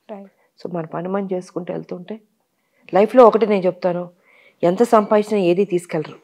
Right so మన పని మనం చేసుకుంటూ వెళ్తుంటే లైఫ్లో ఒకటి నేను చెప్తాను ఎంత సంపాదించినా ఏది తీసుకెళ్ళరు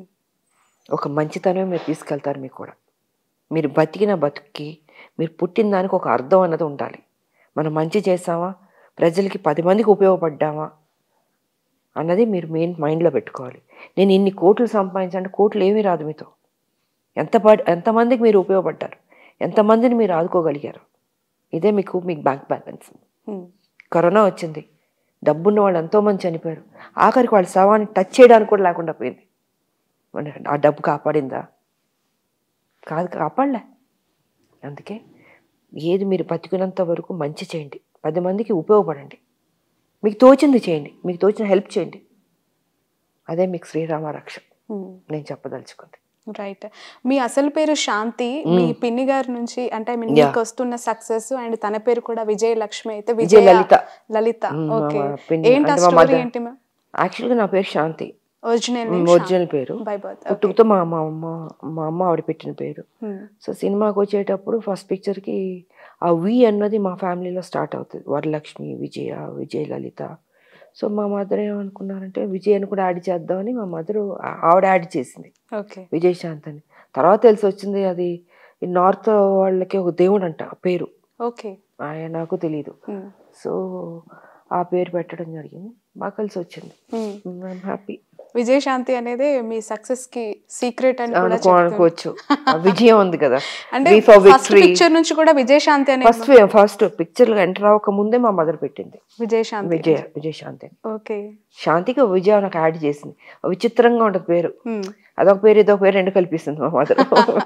ఒక మంచితనమే మీరు తీసుకెళ్తారు మీకు కూడా మీరు బతికిన బతుక్కి మీరు పుట్టిన దానికి ఒక అర్థం అన్నది ఉండాలి మనం మంచి చేసామా ప్రజలకి పది మందికి ఉపయోగపడ్డామా అన్నది మీరు మెయిన్ మైండ్లో పెట్టుకోవాలి నేను ఇన్ని కోట్లు సంపాదించంటే కోట్లు ఏమీ రాదు మీతో ఎంత పడ్ ఎంతమందికి మీరు ఉపయోగపడ్డారు ఎంతమందిని మీరు ఆదుకోగలిగారు ఇదే మీకు మీకు బ్యాంక్ బ్యాలెన్స్ కరోనా వచ్చింది డబ్బున్న వాళ్ళు ఎంతోమంది చనిపోయారు ఆఖరికి వాళ్ళ శవాన్ని టచ్ చేయడానికి కూడా లేకుండా పోయింది మరి ఆ డబ్బు కాపాడిందా కాదు కాపాడలే అందుకే ఏది మీరు బతికినంత వరకు మంచి చేయండి పది మందికి ఉపయోగపడండి మీకు తోచింది చేయండి మీకు తోచిన హెల్ప్ చేయండి అదే మీకు శ్రీరామ రక్ష నేను చెప్పదలుచుకుంది రైట్ మీ అసలు పేరు శాంతి మీ పిన్ని గారి నుంచి అంటే I mean, Yeah. మీకు వస్తున్న సక్సెస్ అండ్ తన పేరు కూడా విజయ లక్ష్మి అయితే విజయ విజయ లలిత. లలిత Mm, మా ఓకే పిన్ని- ఏంటి ఆ అంటే మా స్టోరీ mother- ఏంటి మ్యామ్ యాక్చువల్గా నా పేరు శాంతి ఒరిజినల్ ఒరిజినల్ పేరు బై బర్త్ పుట్టుకతో మా మా అమ్మ మా అమ్మ ఆవిడ పెట్టిన పేరు సో సినిమాకి వచ్చేటప్పుడు ఫస్ట్ పిక్చర్కి ఆ వి అన్నది మా ఫ్యామిలీలో స్టార్ట్ అవుతుంది వరలక్ష్మి విజయ విజయ లలిత సో మా మదర్ ఏమనుకున్నారంటే విజయ్ అని కూడా యాడ్ చేద్దామని మా మదర్ ఆవిడ యాడ్ చేసింది ఓకే విజయశాంత్ అని తర్వాత తెలిసి వచ్చింది అది ఈ నార్త్ వాళ్ళకి ఒక దేవుడు అంట ఆ పేరు ఓకే ఆయన నాకు తెలియదు సో ఆ పేరు పెట్టడం జరిగింది బాగా కలిసి వచ్చింది ఐఎమ్ హ్యాపీ విజయశాంతి అనేది మీ సక్సెస్ కి సీక్రెట్ అని కూడా అనుకో అనుకోవచ్చు ఆ విజయం ఉంది కదా అంటే V for first victory. Picture నుంచి కూడా విజయశాంతి అనే ఫస్ట్ ఫస్ట్ పిక్చర్ ఎంటర్ అవ్వక ముందే మా మదర్ పెట్టింది విజయశాంతి విజయ విజయశాంతి అని. ఓకే శాంతికి విజయ నాకు యాడ్ చేసింది విచిత్రంగా ఉంటుంది పేరు అదొక పేరు ఇదొక పేరు రెండు కల్పిస్తుంది మా మదర్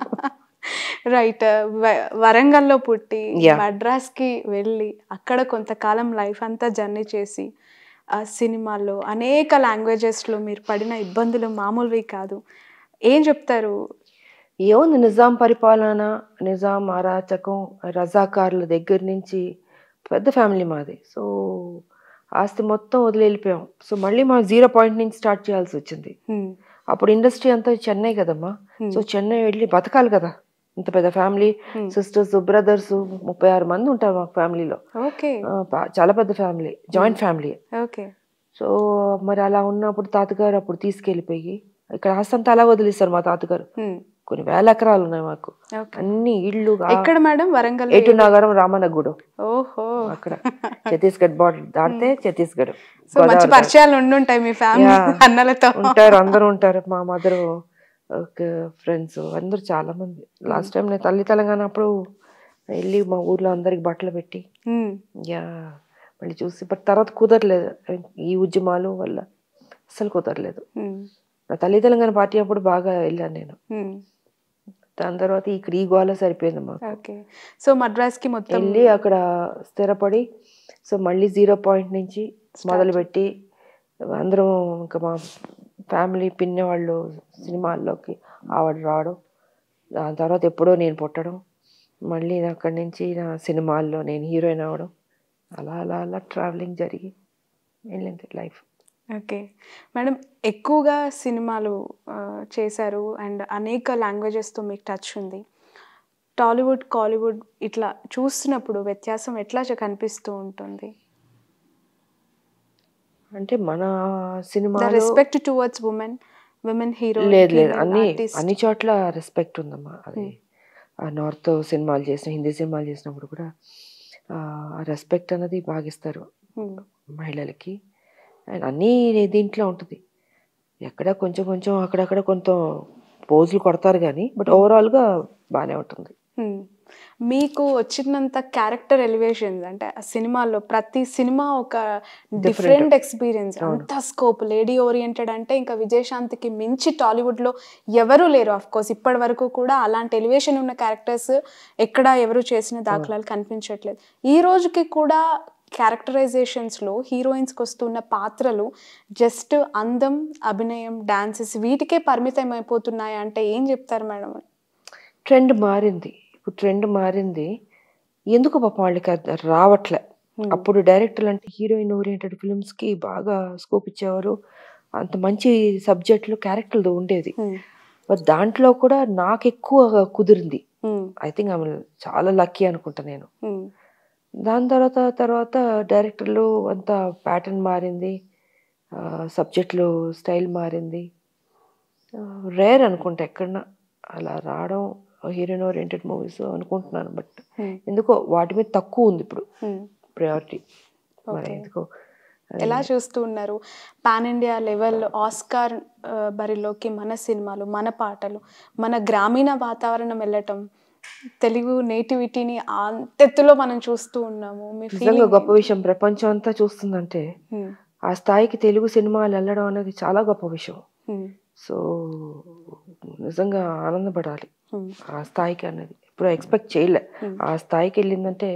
రైట్ వరంగల్లో పుట్టి Yeah. మద్రాస్ కి వెళ్ళి అక్కడ కొంతకాలం లైఫ్ అంతా జర్నీ చేసి ఆ సినిమాల్లో అనేక languages లో మీరు పడిన ఇబ్బందులు మామూలువి కాదు ఏం చెప్తారు ఏముంది నిజాం పరిపాలన నిజాం అరాచకం రజాకారుల దగ్గర నుంచి పెద్ద ఫ్యామిలీ మాది సో ఆస్తి మొత్తం వదిలి వెళ్ళిపోయాం సో మళ్ళీ మా జీరో పాయింట్ నుంచి స్టార్ట్ చేయాల్సి వచ్చింది Hmm. అప్పుడు ఇండస్ట్రీ అంతా చెన్నై కదమ్మా Hmm. సో చెన్నై వెళ్ళి బతకాలి కదా ఇంత పెద్ద ఫ్యామిలీ Hmm. సిస్టర్స్ బ్రదర్స్ ముప్పై ఆరు మంది ఉంటారు మా ఫ్యామిలీలో ఓకే చాలా పెద్ద family joint family okay so మరి అలా ఉన్నప్పుడు తాతగారు అప్పుడు తీసుకెళ్ళిపోయి ఇక్కడ ఆస్తి అంతా అలా వదిలేస్తారు మా తాతగారు Hmm. కొన్ని వేల ఎకరాలు ఉన్నాయి మాకు ఓకే అన్ని ఇళ్ళు ఎక్కడ మేడం వరంగల్ ఎటు నగరం రామనగూడెం ఓహో అక్కడ ఛత్తీస్గఢ్ బార్డర్ దాటితే ఛత్తీస్గఢ్ సో మంచి పరిచయాలు ఉండుంటాయి మీ ఫ్యామిలీ Yeah. అన్నలతో ఉంటారు అందరూ ఉంటారు మా మదర్ ఫ్రెండ్స్ అందరూ చాలా మంది లాస్ట్ టైం నేను తల్లి తెలంగాణ అప్పుడు వెళ్ళి మా ఊర్లో అందరికి బట్టలు పెట్టి Hmm. యా మళ్ళీ చూసి బట్ తర్వాత కుదరలేదు ఈ ఉద్యమాలు వల్ల అసలు కుదరలేదు Hmm. నా తల్లి తెలంగాణ పార్టీ అప్పుడు బాగా వెళ్ళాను నేను Hmm. దాని తర్వాత ఇక్కడ ఈ గోల సరిపోయింది మాకు ఓకే సో మద్రాస్ కి మొత్తం వెళ్ళి అక్కడ స్థిరపడి సో మళ్ళీ జీరో పాయింట్ నుంచి మొదలుపెట్టి అందరం ఇంకా మా ఫ్యామిలీ పిన్ని వాళ్ళు సినిమాల్లోకి ఆవిడ రావడం దాని తర్వాత ఎప్పుడో నేను పుట్టడం మళ్ళీ అక్కడి నుంచి నా సినిమాల్లో నేను హీరోయిన్ అవ్వడం అలా అలా అలా ట్రావెలింగ్ జరిగి వెళ్ళింది లైఫ్ ఓకే మేడం ఎక్కువగా సినిమాలు ఆ, చేశారు అండ్ అనేక లాంగ్వేజెస్తో మీకు టచ్ ఉంది టాలీవుడ్ కాలీవుడ్ ఇట్లా చూస్తున్నప్పుడు వ్యత్యాసం ఎట్లా చ- కనిపిస్తూ ఉంటుంది అంటే మన ద సినిమాలో respect towards women women hero లేదు లేదు అన్ని అన్ని చోట్ల రెస్పెక్ట్ ఉందమ్మా అది ఆ నార్త్ సినిమాలు చేసిన హిందీ సినిమాలు చేసినప్పుడు కూడా ఆ రెస్పెక్ట్ అన్నది బాగిస్తారు మహిళలకి అండ్ అన్నీ దీంట్లో ఉంటుంది ఎక్కడ కొంచెం కొంచెం అక్కడక్కడ కొంత పోజులు కొడతారు కానీ బట్ ఓవరాల్గా బాగానే ఉంటుంది మీకు వచ్చినంత క్యారెక్టర్ ఎలివేషన్స్ అంటే ఆ సినిమాలో ప్రతి సినిమా ఒక డిఫరెంట్ ఎక్స్పీరియన్స్ అంత స్కోప్ లేడీ ఓరియంటెడ్ అంటే ఇంకా విజయశాంతికి మించి టాలీవుడ్ లో ఎవరు లేరు ఆఫ్ కోర్స్ ఇప్పటి వరకు కూడా అలాంటి ఎలివేషన్ ఉన్న క్యారెక్టర్స్ ఎక్కడ ఎవరు చేసిన దాఖలాలు కనిపించట్లేదు ఈ రోజుకి కూడా క్యారెక్టరైజేషన్స్ లో హీరోయిన్స్ కి వస్తున్న పాత్రలు జస్ట్ అందం అభినయం డాన్సెస్ వీటికే పరిమితం అయిపోతున్నాయి అంటే ఏం చెప్తారు మేడం ట్రెండ్ మారింది ఇప్పుడు ట్రెండ్ మారింది ఎందుకు పాపం వాళ్ళకి అది రావట్లే అప్పుడు డైరెక్టర్లు అంటే హీరోయిన్ ఓరియంటెడ్ ఫిల్మ్స్కి బాగా స్కోప్ ఇచ్చేవారు అంత మంచి సబ్జెక్టులు క్యారెక్టర్లు ఉండేది బట్ దాంట్లో కూడా నాకు ఎక్కువ కుదిరింది ఐ థింక్ ఆమె చాలా లక్కీ అనుకుంటా నేను దాని తర్వాత తర్వాత డైరెక్టర్లు అంతా ప్యాటర్న్ మారింది సబ్జెక్టులు స్టైల్ మారింది రేర్ అనుకుంటా ఎక్కడన్నా అలా రావడం హీరోయిన్ ఓరియంటెడ్ మూవీస్ అనుకుంటున్నాను బట్ Hmm. ఎందుకో వాటి మీద తక్కువ ఉంది ఇప్పుడు Hmm. ప్రయారిటీ మరి Okay. ఎందుకో ఎలా చూస్తూ ఉన్నారు పాన్ ఇండియా లెవెల్ ఆస్కార్ ఆ, బరిలోకి మన సినిమాలు మన పాటలు మన గ్రామీణ వాతావరణం వెళ్ళటం తెలుగు నేటివిటీని అంతెత్తులో మనం చూస్తూ ఉన్నాము మీ నిజంగా ఫీలింగ్ గొప్ప విషయం ప్రపంచం అంతా చూస్తుందంటే ఆ స్థాయికి తెలుగు సినిమాలు వెళ్ళడం అనేది చాలా గొప్ప విషయం సో నిజంగా ఆనందపడాలి ఆ స్థాయికి అనేది ఇప్పుడు ఎక్స్పెక్ట్ చేయలే ఆ స్థాయికి వెళ్ళిందంటే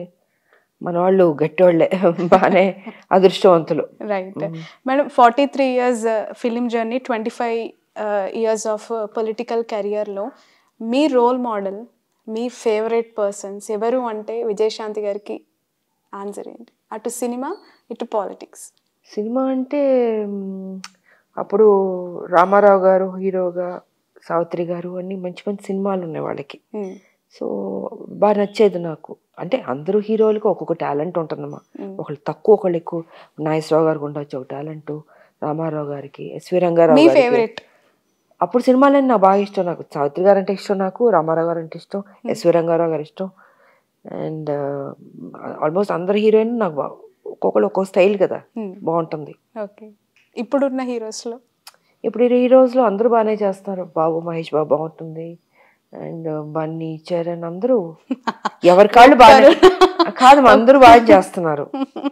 మన వాళ్ళు గట్టివాళ్ళే బాగానే అదృష్టవంతులు right madam forty three years film journey twenty five years of political కెరియర్లో మీ రోల్ మోడల్ మీ ఫేవరెట్ పర్సన్స్ ఎవరు అంటే విజయశాంతి గారికి ఆన్సర్ ఏంటి అటు సినిమా ఇటు పాలిటిక్స్ సినిమా అంటే మ్, అప్పుడు రామారావు గారు హీరోగా సావిత్రి గారు అన్ని మంచి మంచి సినిమాలు ఉన్నాయి వాళ్ళకి సో బాగా నచ్చేది నాకు అంటే అందరూ హీరోలకు ఒక్కొక్క టాలెంట్ ఉంటుందమ్మా ఒకళ్ళు తక్కువ ఒకళ్ళు ఎక్కువ నాగేశ్వరరావు గారికి ఉండొచ్చు ఒక టాలెంట్ రామారావు గారికి ఎస్వి రంగారావు మీ గారికి ఫేవరెట్ అప్పుడు సినిమాలన్నీ నాకు బాగా ఇష్టం నాకు సావిత్రి గారు అంటే ఇష్టం నాకు రామారావు గారు అంటే ఇష్టం ఎస్వి రంగారావు గారు ఇష్టం అండ్ ఆల్మోస్ట్ అందరు హీరోయిన్ నాకు బా- ఒక్కొక్కరు ఒక్కొక్క స్టైల్ కదా బాగుంటుంది ఓకే ఇప్పుడున్న హీరోస్లో ఇప్పుడు ఈ రోజులో అందరూ బాగానే చేస్తున్నారు బాబు మహేష్ బాబు బాగుంటుంది అండ్ బన్నీ చరణ్ అందరూ ఎవరి కాళ్ళు బాగా కాదు అందరూ బాగా చేస్తున్నారు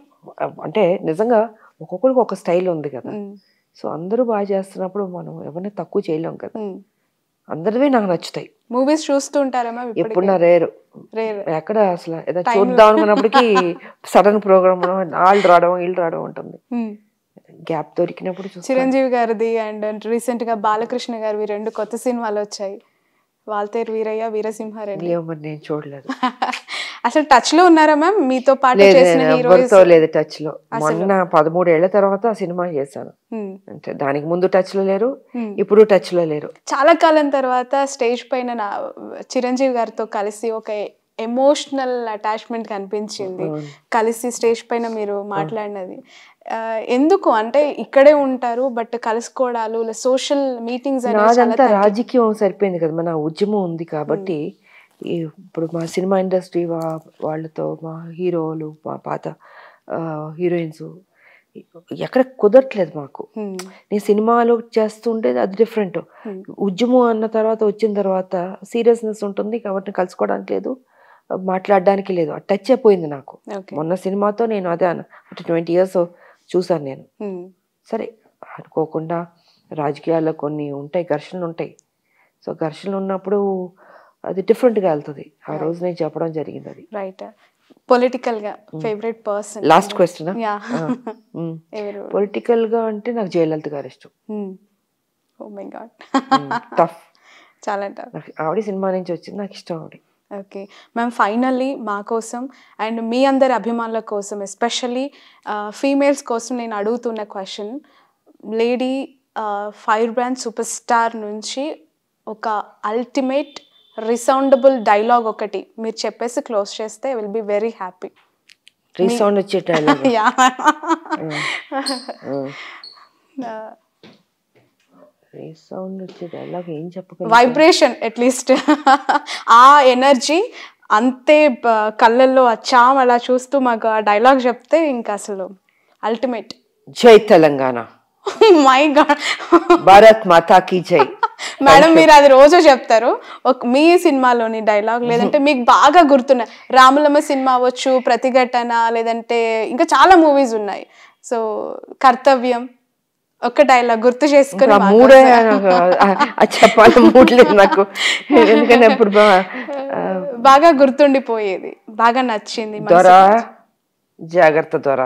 అంటే నిజంగా ఒక్కొక్కరికి ఒక స్టైల్ ఉంది కదా సో అందరూ బాగా చేస్తున్నప్పుడు మనం ఎవరిని తక్కువ చేయలేం కదా అందరివి నాకు నచ్చుతాయి మూవీస్ చూస్తూ ఉంటారమ్మా ఎప్పుడు నా రేరు రేర్ ఎక్కడ అసలు ఏదో చూద్దాం అనుకున్నప్పటికీ సడన్ ప్రోగ్రామ్ వాళ్ళు రావడం వీళ్ళు రావడం ఉంటుంది గ్యాప్ దొరికినప్పుడు చూస్తాను చిరంజీవి గారిది అండ్ రీసెంట్ గా బాలకృష్ణ గారివి రెండు కొత్త సినిమాలు వచ్చాయి వాల్తేరు వీరయ్య వీరసింహారెడ్డి ఏమో మరి నేను చూడలేదు అసలు టచ్ లో ఉన్నారా మ్యామ్ మీతో పాటు లేదు చేసిన నేను హీరోయిన్స్ ఎవరితో లేదు టచ్ లో మొన్న పదమూడేళ్ల తర్వాత ఆ సినిమా చేశాను అంటే దానికి ముందు టచ్ లో లేరు ఇప్పుడు టచ్ లో లేరు చాలా కాలం తర్వాత స్టేజ్ పైన నా చిరంజీవి గారితో కలిసి ఒక ఎమోషనల్ అటాచ్మెంట్ కనిపించింది కలిసి స్టేజ్ పైన మీరు మాట్లాడినది ఆ, ఎందుకు అంటే ఇక్కడే ఉంటారు బట్ కలుసుకోవడాలు సోషల్ మీటింగ్స్ అనేవి చాలా నాదంతా రాజకీయం సరిపోయింది కదా మన ఉద్యమం ఉంది కాబట్టి ఈ ఇప్పుడు మా సినిమా ఇండస్ట్రీ వాళ్ళతో మా హీరోలు మా పాత హీరోయిన్స్ ఎక్కడ కుదరట్లేదు మాకు Hmm. నేను సినిమాలు చేస్తుంటే అది డిఫరెంట్ ఉద్యమం అన్న తర్వాత వచ్చిన తర్వాత సీరియస్నెస్ ఉంటుంది కాబట్టి కలుసుకోవడానికి లేదు మాట్లాడడానికి లేదు ఆ టచ్ అయిపోయింది నాకు ఓకే మొన్న సినిమాతో నేను అదే అన్న అంటే ట్వంటీ ఇయర్స్ చూసాను నేను Hmm. సరే అనుకోకుండా రాజకీయాల్లో కొన్ని ఉంటాయి ఘర్షణలు ఉంటాయి సో ఘర్షణలు ఉన్నప్పుడు అది డిఫరెంట్గా వెళ్తుంది ఆ రోజు నేను చెప్పడం జరిగింది అది రైట్ పొలిటికల్ గా favourite person last question yeah ఎవరు పొలిటికల్గా అంటే నాకు జయలలిత గారు ఇష్టం ఓ మై గాడ్ టఫ్ చాలా tough. నాకు ఆవిడ సినిమా నుంచి వచ్చింది నాకు ఇష్టం ఆవిడ ఓకే మ్యామ్ ఫైనల్లీ మా కోసం అండ్ మీ అందరి అభిమానుల కోసం ఎస్పెషల్లీ ఫీమేల్స్ కోసం నేను అడుగుతున్న question lady fire brand super star నుంచి ఒక అల్టిమేట్ రిసౌండబుల్ డైలాగ్ ఒకటి మీరు చెప్పేసి క్లోజ్ చేస్తే will be very happy resound వచ్చే డైలాగ్ యా రీసౌండ్ వచ్చే డైలాగ్ ఏం చెప్పగలను వైబ్రేషన్ అట్లీస్ట్ ఆ ఎనర్జీ అంతే బ- కళ్ళల్లో ఆ చామ్ అలా చూస్తూ మాకు ఆ డైలాగ్ చెప్తే ఇంకా అసలు అల్టిమేట్ జై తెలంగాణ మై గాడ్ భారత్ మాతా కీ జై మేడం మీరు అది రోజు చెప్తారు ఒక మీ సినిమాలోని డైలాగ్ లేదంటే మీకు బాగా గుర్తున్న రాములమ్మ సినిమా అవ్వచ్చు ప్రతిఘటన లేదంటే ఇంకా చాలా మూవీస్ ఉన్నాయి సో కర్తవ్యం ఒక డైలాగ్ గుర్తు చేసుకుని ఆ మాకు మూడే నాకు ఆ- ఆ చెప్పాలి మూడ్ లేదు నాకు ఎందుకంటే ఇప్పుడు బా- ఆ, బాగా గుర్తుండిపోయేది బాగా నచ్చింది మనసుకి. దొర జాగ్రత్త దొర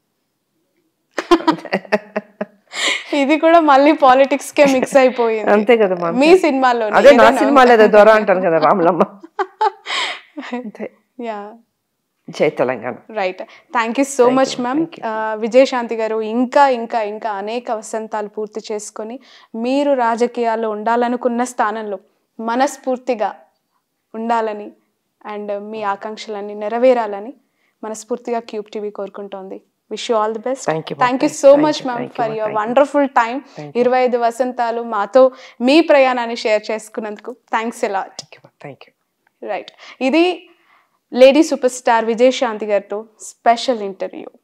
ఇది కూడా మళ్ళీ పాలిటిక్స్ కే మిక్స్ అయిపోయింది అంతే కదా మా మీ సినిమాలో అదే నా సినిమా లేదా దొర అంటాను కదా రాములమ్మ అంతే యా జై Telangana right thank you so much ma'am Vijayashanti గారు ఇంకా ఇంకా ఇంకా అనేక వసంతాలు పూర్తి చేసుకొని మీరు రాజకీయాల్లో ఉండాలనుకున్న స్థానంలో మనస్ఫూర్తిగా ఉండాలని అండ్ మీ ఆకాంక్షలన్నీ నెరవేరాలని మనస్ఫూర్తిగా క్యూబ్ టీవీ కోరుకుంటోంది wish you all the best Thank you, ma'am. Thank you Thank- so thank much you, ma'am thank you, for ma'am. Your Thank you. Wonderful time Thank ఇరవై ఐదు వసంతాలు మాతో మీ ప్రయాణాన్ని షేర్ చేసుకున్నందుకు thanks a lot thank you thank you right ఇది lady super star Vijayashanti గారితో special interview